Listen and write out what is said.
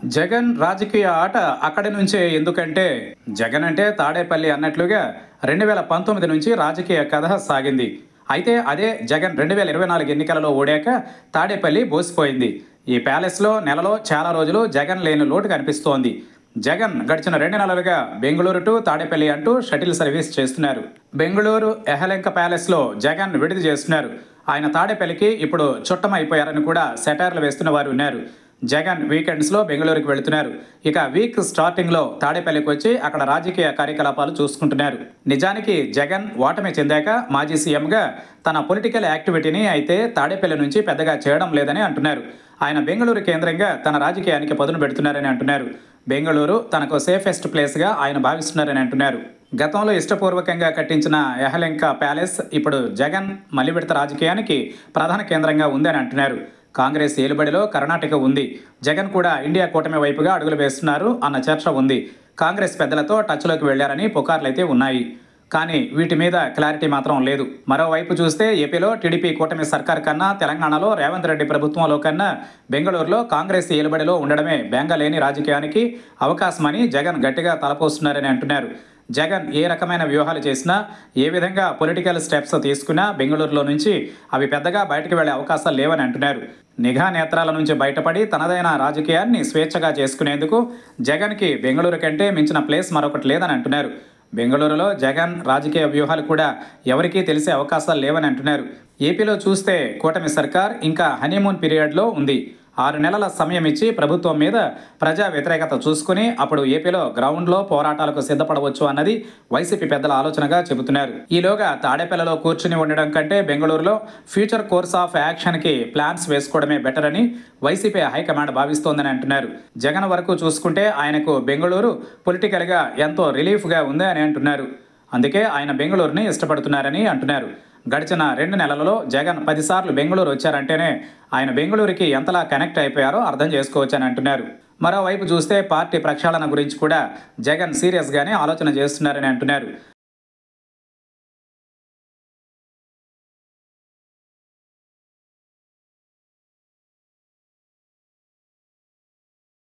జగన్ రాజకీయ ఆట అక్కడి నుంచే ఎందుకంటే జగన్ అంటే తాడేపల్లి అన్నట్లుగా రెండు వేల పంతొమ్మిది నుంచి రాజకీయ కథ సాగింది అయితే అదే జగన్ రెండు వేల ఇరవై నాలుగు ఎన్నికలలో ఓడాక తాడేపల్లి బోసిపోయింది ఈ ప్యాలెస్లో నెలలో చాలా రోజులు జగన్ లేని లోటు కనిపిస్తోంది జగన్ గడిచిన రెండు నెలలుగా బెంగళూరు టు తాడేపల్లి అంటూ షటిల్ సర్వీస్ చేస్తున్నారు బెంగళూరు ఎహలెంక ప్యాలెస్లో జగన్ విడుదల చేస్తున్నారు ఆయన తాడేపల్లికి ఇప్పుడు చుట్టమైపోయారని కూడా సెటైర్లు వేస్తున్న వారు ఉన్నారు జగన్ వీకెండ్స్లో బెంగళూరుకి వెళుతున్నారు ఇక వీక్ స్టార్టింగ్లో తాడేపల్లికి వచ్చి అక్కడ రాజకీయ కార్యకలాపాలు చూసుకుంటున్నారు నిజానికి జగన్ ఓటమి చెందాక మాజీ సీఎంగా తన పొలిటికల్ యాక్టివిటీని అయితే తాడేపల్లి నుంచి పెద్దగా చేయడం లేదని అంటున్నారు ఆయన బెంగళూరు కేంద్రంగా తన రాజకీయానికి పదును పెడుతున్నారని అంటున్నారు బెంగళూరు తనకు సేఫెస్ట్ ప్లేస్గా ఆయన భావిస్తున్నారని అంటున్నారు గతంలో ఇష్టపూర్వకంగా కట్టించిన యహలెంక ప్యాలెస్ ఇప్పుడు జగన్ మలి విడత రాజకీయానికి ప్రధాన కేంద్రంగా ఉందని అంటున్నారు కాంగ్రెస్ ఏలుబడిలో కర్ణాటక ఉంది జగన్ కూడా ఇండియా కూటమి వైపుగా అడుగులు వేస్తున్నారు అన్న చర్చ ఉంది కాంగ్రెస్ పెద్దలతో టచ్లోకి వెళ్లారని పుకార్లైతే ఉన్నాయి కానీ వీటి మీద క్లారిటీ మాత్రం లేదు మరోవైపు చూస్తే ఏపీలో టీడీపీ కూటమి సర్కార్ కన్నా తెలంగాణలో రేవంత్ రెడ్డి ప్రభుత్వంలో కన్నా బెంగళూరులో కాంగ్రెస్ ఏలుబడిలో ఉండడమే బెంగలేని రాజకీయానికి అవకాశమని జగన్ గట్టిగా తలపోస్తున్నారని అంటున్నారు జగన్ ఏ రకమైన వ్యూహాలు చేసినా ఏ విధంగా పొలిటికల్ స్టెప్స్ తీసుకున్నా బెంగళూరులో నుంచి అవి పెద్దగా బయటకు వెళ్లే అవకాశాలు లేవని అంటున్నారు నిఘా నేత్రాల నుంచి బయటపడి తనదైన రాజకీయాన్ని స్వేచ్ఛగా చేసుకునేందుకు జగన్కి బెంగళూరు కంటే మించిన ప్లేస్ మరొకటి లేదని అంటున్నారు బెంగళూరులో జగన్ రాజకీయ వ్యూహాలు కూడా ఎవరికీ తెలిసే అవకాశాలు లేవని అంటున్నారు ఏపీలో చూస్తే కూటమి సర్కార్ ఇంకా హనీమూన్ పీరియడ్లో ఉంది ఆరు నెలల సమయం ఇచ్చి ప్రభుత్వం మీద ప్రజా వ్యతిరేకత చూసుకుని అప్పుడు ఏపీలో గ్రౌండ్లో పోరాటాలకు సిద్ధపడవచ్చు అన్నది వైసీపీ పెద్దల ఆలోచనగా చెబుతున్నారు ఈలోగా తాడేపల్లిలో కూర్చుని ఉండడం కంటే బెంగళూరులో ఫ్యూచర్ కోర్స్ ఆఫ్ యాక్షన్కి ప్లాన్స్ వేసుకోవడమే బెటర్ అని వైసీపీ హైకమాండ్ భావిస్తోందని అంటున్నారు జగన్ వరకు చూసుకుంటే ఆయనకు బెంగళూరు పొలిటికల్గా ఎంతో రిలీఫ్గా ఉంది అని అంటున్నారు అందుకే ఆయన బెంగళూరుని ఇష్టపడుతున్నారని అంటున్నారు గడిచిన రెండు నెలలలో జగన్ పదిసార్లు బెంగళూరు వచ్చారంటేనే ఆయన బెంగళూరుకి ఎంతలా కనెక్ట్ అయిపోయారో అర్థం చేసుకోవచ్చని అంటున్నారు మరోవైపు చూస్తే పార్టీ ప్రక్షాళన గురించి కూడా జగన్ సీరియస్గానే ఆలోచన చేస్తున్నారని అంటున్నారు